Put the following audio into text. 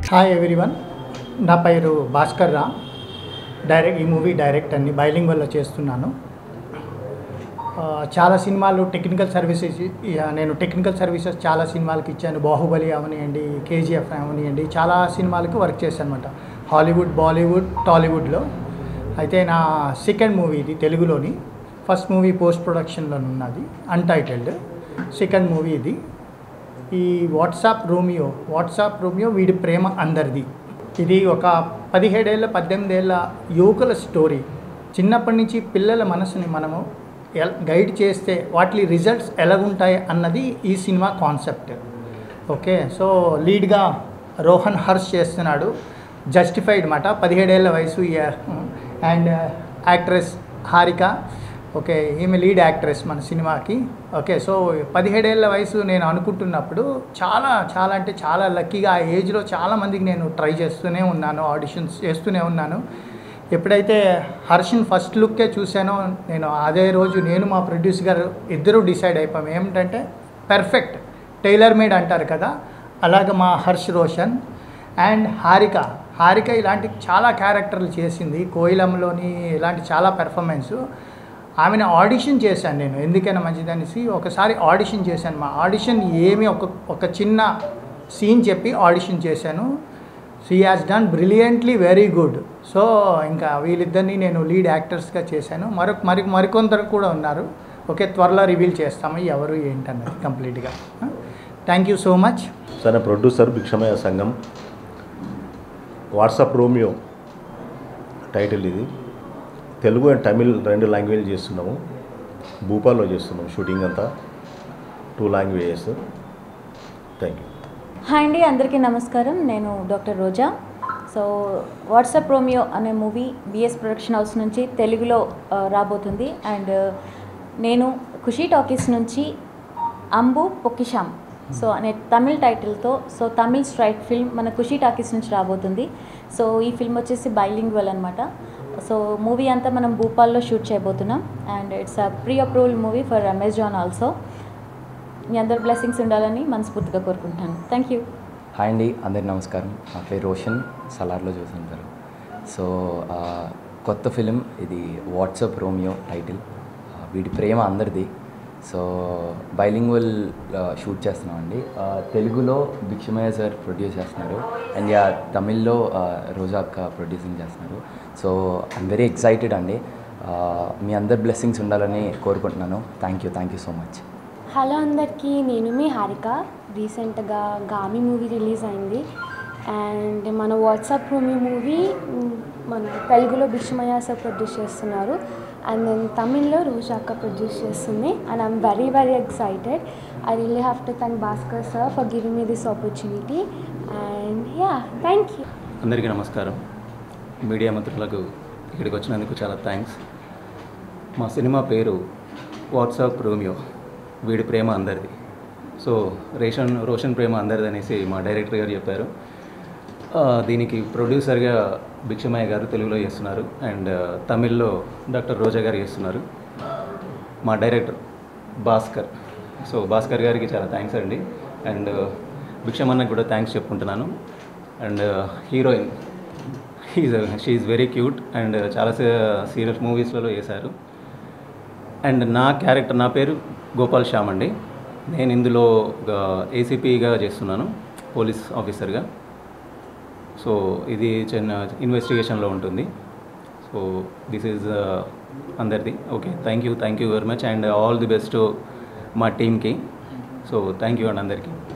hi everyone నా పేరు భాస్కర్ రా డైరెక్ట్ ఈ మూవీ డైరెక్ట్ అన్ని బైలింగ్ వల్ల చేస్తున్నాను ఆ, చాలా సినిమాలు టెక్నికల్ సర్వీసెస్ ఇక నేను టెక్నికల్ సర్వీసెస్ చాలా సినిమాలకి ఇచ్చాను బాహుబలి అవనివ్వండి కేజీఎఫ్ అవనివ్వండి చాలా సినిమాలకి వర్క్ చేశాను అనమాట హాలీవుడ్ బాలీవుడ్ టాలీవుడ్లో అయితే నా సెకండ్ మూవీ ఇది తెలుగులోని ఫస్ట్ మూవీ పోస్ట్ ప్రొడక్షన్లో ఉన్నది అన్టైటిల్డ్ సెకండ్ మూవీ ఇది ఈ వాట్సాప్ రోమియో వాట్సాప్ రోమియో వీడి ప్రేమ అందరిది ఇది ఒక పదిహేడేళ్ళ పద్దెనిమిదేళ్ళ యువకుల స్టోరీ చిన్నప్పటి నుంచి పిల్లల మనసుని మనము ఎల్- గైడ్ చేస్తే వాటి రిజల్ట్స్ ఎలాగుంటాయి అన్నది ఈ సినిమా కాన్సెప్ట్ ఓకే సో లీడ్గా రోహన్ హర్ష్ చేస్తున్నాడు జస్టిఫైడ్ మాట పదిహేడేళ్ళ వయసు అండ్ యాక్ట్రెస్ హారిక ఓకే ఈమె లీడ్ యాక్ట్రెస్ మన సినిమాకి ఓకే సో పదిహేడేళ్ళ వయసు నేను అనుకుంటున్నప్పుడు చాలా చాలా అంటే చాలా లక్కీగా ఆ ఏజ్లో చాలా మందికి నేను ట్రై చేస్తూనే ఉన్నాను ఆడిషన్స్ చేస్తూనే ఉన్నాను ఎప్పుడైతే హర్షన్ ఫస్ట్ లుక్కే చూశానో నేను అదే రోజు నేను మా ప్రొడ్యూసర్ గారు ఇద్దరూ డిసైడ్ అయిపోయాం ఏమిటంటే పర్ఫెక్ట్ టైలర్ మేడ్ అంటారు కదా అలాగ మా హర్ష్ రోషన్ అండ్ హారిక హారిక ఇలాంటి చాలా క్యారెక్టర్లు చేసింది కోయిలంలోని ఇలాంటి చాలా పెర్ఫార్మెన్స్ ఆమెను ఆడిషన్ చేశాను నేను ఎందుకైనా మంచిదనేసి ఒకసారి ఆడిషన్ చేశాను మా ఆడిషన్ ఏమి ఒక ఒక చిన్న సీన్ చెప్పి ఆడిషన్ చేశాను she has done brilliantly very good so ఇంకా వీళ్ళిద్దరిని నేను లీడ్ యాక్టర్స్గా చేశాను మరొక మరి మరికొందరు కూడా ఉన్నారు ఓకే త్వరలో రివీల్ చేస్తాము ఎవరు ఏంటన్నది కంప్లీట్గా థ్యాంక్ యూ సో మచ్ సరే producer Bhikshamaiah Sangham WhatsApp Romeo title ఇది తెలుగు అండ్ తమిళ్ రెండు లాంగ్వేజ్ చేస్తున్నాము భూపాల్లో చేస్తున్నాము షూటింగ్ అంతా two languages thank you hi అండి అందరికీ నమస్కారం నేను doctor Roja so WhatsApp Romeo అనే మూవీ బిఎస్ ప్రొడక్షన్ హౌస్ నుంచి తెలుగులో ఆ, రాబోతుంది అండ్ నేను ఖుషీ టాకీస్ నుంచి అంబు పొక్కిషాం సో అనే తమిళ్ టైటిల్తో సో తమిళ్ స్ట్రైట్ ఫిల్మ్ మన ఖుషీ టాకీస్ నుంచి రాబోతుంది సో ఈ ఫిల్మ్ వచ్చేసి బైలింగ్వల్ అనమాట సో మూవీ అంతా మనం భూపాల్లో షూట్ చేయబోతున్నాం and it's a pre approval movie for Amazon also మీ అందరి బ్లెస్సింగ్స్ ఉండాలని మనస్ఫూర్తిగా కోరుకుంటున్నాను థ్యాంక్ యూ హాయ్ అండి అందరికి నమస్కారం నా పేరు రోషన్ సలార్లో చూసుంటారు సో ఆ, కొత్త ఫిలిం ఇది వాట్సాప్ రోమియో టైటిల్ ఆ, వీడి ప్రేమ అందరిది సో బైలింగ్వల్ షూట్ చేస్తున్నామండి ఆ, తెలుగులో భిక్షమయ్య సార్ ప్రొడ్యూస్ చేస్తున్నారు అండ్ యా తమిళ్లో ఆ, రోజా అక్క ప్రొడ్యూసింగ్ చేస్తున్నారు సో ఐమ్ వెరీ ఎక్సైటెడ్ అండి ఆ, మీ అందరి బ్లెస్సింగ్స్ ఉండాలని కోరుకుంటున్నాను thank you thank you so much hello అందరికీ నేను మీ హారిక రీసెంట్గా గామి మూవీ రిలీజ్ అయింది అండ్ మన వాట్సాప్ రూమీ మూవీ మ్, మన తెలుగులో బిష్మయ్య సార్ ప్రొడ్యూస్ చేస్తున్నారు అండ్ నేను తమిళ్లో రోజాక్క ప్రొడ్యూస్ చేస్తుంది and I'm very very excited I really have to thank Bhaskar sir for giving me this opportunity and yeah thank you అందరికీ నమస్కారం మీడియా మిత్రులకు ఇక్కడికి వచ్చినందుకు చాలా థ్యాంక్స్ మా సినిమా పేరు వాట్సాప్ రోమియో వీడి ప్రేమ అందరిది సో రేషన్ రోషన్ ప్రేమ అందరిది అనేసి మా డైరెక్టర్ గారు చెప్పారు ఆ, దీనికి ప్రొడ్యూసర్గా భిక్షమయ్య గారు తెలుగులో చేస్తున్నారు అండ్ తమిళ్లో డాక్టర్ రోజా గారు చేస్తున్నారు మా డైరెక్టర్ భాస్కర్ సో భాస్కర్ గారికి చాలా థ్యాంక్స్ అండి అండ్ భిక్షమన్నకు కూడా థ్యాంక్స్ చెప్పుకుంటున్నాను and heroine he's she's very cute and చాలా సీరియస్ మూవీస్లలో చేశారు అండ్ నా క్యారెక్టర్ నా పేరు గోపాల్ శ్యామ్ అండి నేను ఇందులో ఏసీపీగా చేస్తున్నాను పోలీస్ ఆఫీసర్గా సో ఇది చిన్న ఇన్వెస్టిగేషన్లో ఉంటుంది సో దిస్ ఈజ్ అందరిది okay thank you thank you very much and all the best మా టీమ్కి సో థ్యాంక్ యూ అండి అందరికీ